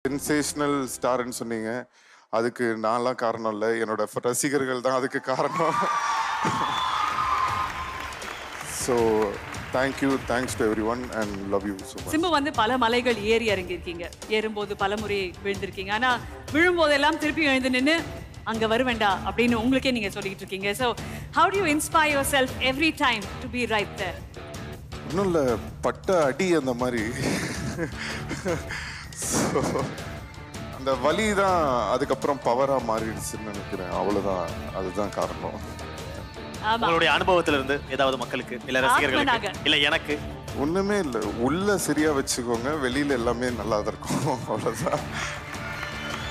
Sensational ஸ்டார்னு சொன்னீங்க அதுக்கு நான்லாம் காரணம் இல்லை என்னோட ரசிகர்கள் தான் அதுக்கு காரணம் so thank you thanks to everyone and love you so much Simbu வந்து பல மலைகள் ஏறி இறங்கியிருக்கீங்க ஏறும்போது பல முறை விழுந்திருக்கீங்க ஆனா விழும்போதெல்லாம் திருப்பி எழுந்து நின்று அங்க வருவேண்டா அப்படின்னு உங்களுக்கே நீங்க சொல்லிட்டு இருக்கீங்க so how do you inspire your self every time to be right there இன்னும் இல்லை பட்ட அடி அந்த மாதிரி ஸோ அந்த வலி தான் அதுக்கப்புறம் பவராக மாறிடுச்சுன்னு நினைக்கிறேன் அவ்வளோதான் அதுதான் காரணம் ஆமா உங்களுடைய அனுபவத்துல இருந்து ஏதாவது மக்களுக்கு இல்ல ரசிகர்களுக்கு ஆத்மனாக. இல்ல எனக்கு ஒன்றுமே இல்லை உள்ள சரியா வச்சுக்கோங்க வெளியில எல்லாமே நல்லா தான் இருக்கும் அவ்வளோதான்